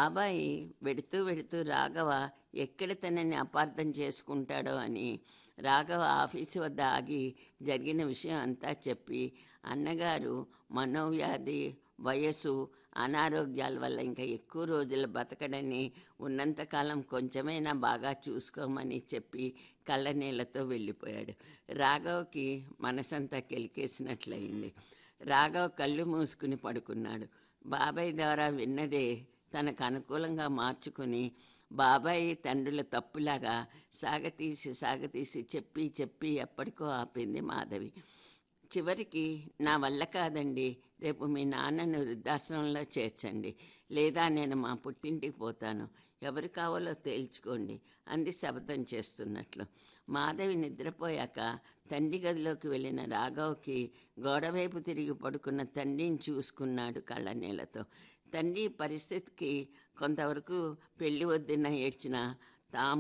బాబాయి వెడుతూ వెడుతూ రాఘవ ఎక్కడ తనని అపార్థం చేసుకుంటాడో అని రాఘవ ఆఫీసు వద్ద ఆగి జరిగిన విషయం అంతా చెప్పి అన్నగారు మనోవ్యాధి వయసు అనారోగ్యాల వల్ల ఇంకా ఎక్కువ రోజులు బతకడని ఉన్నంతకాలం కొంచెమైనా బాగా చూసుకోమని చెప్పి కళ్ళనీళ్ళతో వెళ్ళిపోయాడు రాఘవ్కి మనసంతా కెలికేసినట్లయింది రాఘవ్ కళ్ళు మూసుకుని పడుకున్నాడు బాబాయ్ ద్వారా విన్నదే తనకు అనుకూలంగా మార్చుకుని బాబాయి తండ్రుల తప్పులాగా సాగతీసి సాగతీసి చెప్పి చెప్పి ఎప్పటికో ఆపింది మాధవి చివరికి నా వల్ల కాదండి రేపు మీ నాన్నను వృద్ధాశ్రమంలో చేర్చండి లేదా నేను మా పుట్టింటికి పోతాను ఎవరు కావాలో తేల్చుకోండి అంది శబ్దం చేస్తున్నట్లు మాధవి నిద్రపోయాక తండ్రి గదిలోకి వెళ్ళిన రాఘవ్కి గోడవైపు తిరిగి పడుకున్న తండ్రిని చూసుకున్నాడు కళ్ళనీళ్ళతో తండ్రి పరిస్థితికి కొంతవరకు పెళ్లి వద్దున ఏడ్చిన తాము